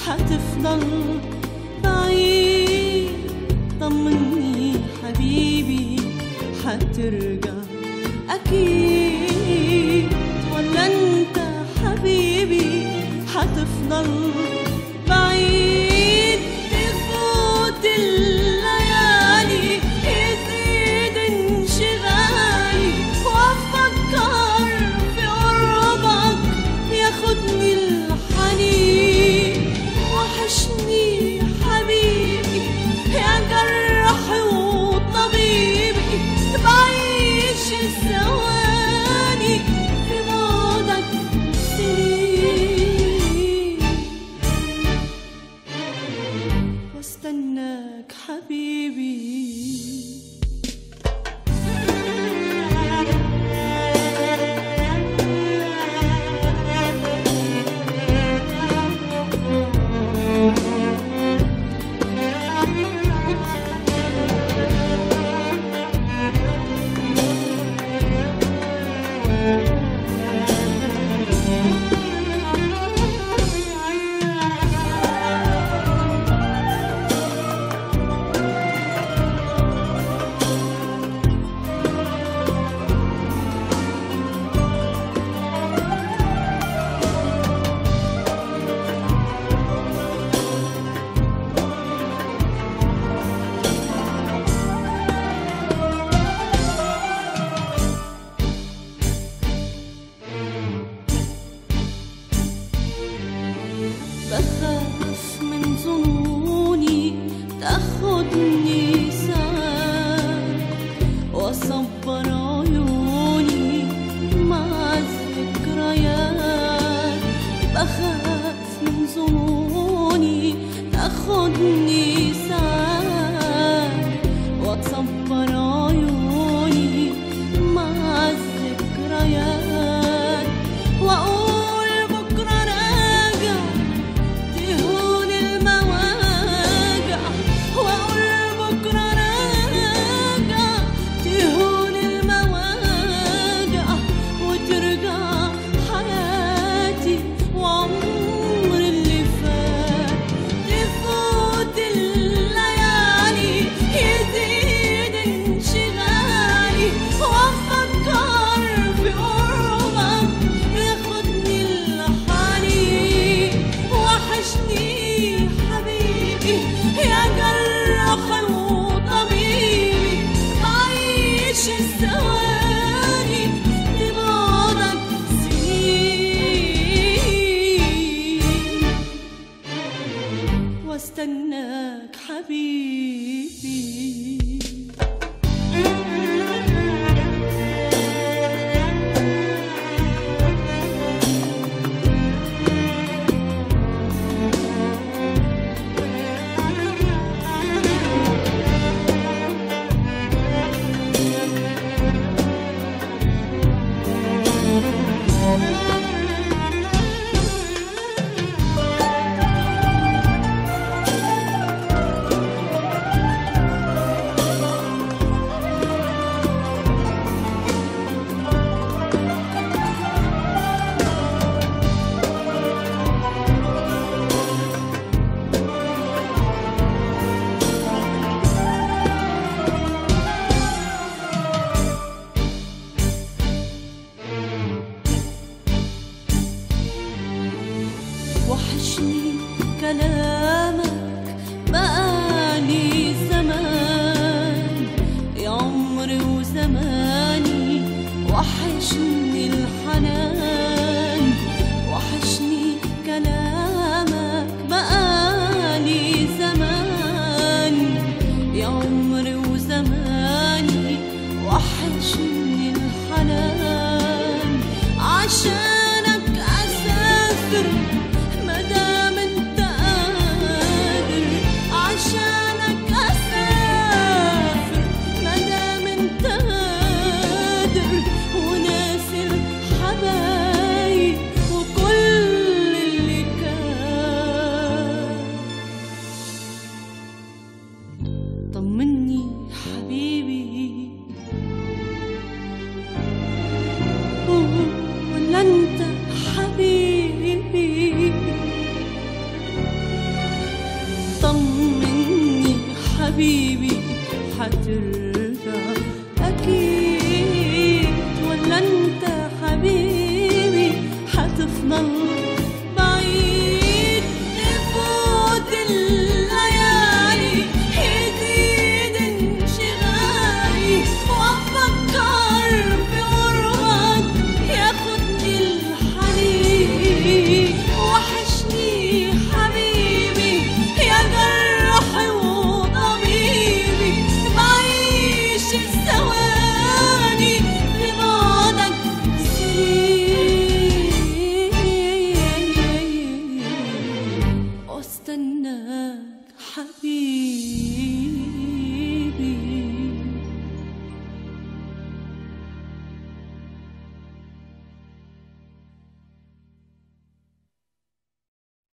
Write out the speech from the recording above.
حتفضل بعيد طمني حبيبي حترجع أكيد ولا أنت حبيبي حتفضل بعيد تفوت الليالي يزيد انشغالي وأفكر في قربك ياخدني الحنين وحشني حبيبي يا جرحي وطبيبي بعيش الثواني في بعدك سنين واستناك حبيبي بخاف من ظنوني تاخدني ساعات واصبر عيوني مع الذكريات بخاف من ظنوني تاخدني ساعات واتصبر عيوني مع الذكريات واقول بكره راجع تهون المواجع واقول بكره راجع تهون المواجع وترجع حياتي وعمر اللي فات تفوت الليالي يزيد انشغالي وافكر في قربك ياخدني الحنين وحشني حبيبي يا جرحي وطبيبي عايش الثواني لبعدك سنين واستناك حبيبي وحشني كلامك بقالي زمان يا عمري وزماني وحشني الحنان وحشني كلامك بقالي زمان يا عمري وزماني وحشني الحنان عشانك أسافر مدام انت قادر عشانك أسافر مدام انت قادر وناسي الحبايب وكل اللي كان طمني حبيبي ولا انت حبيبي حبيبي حترجع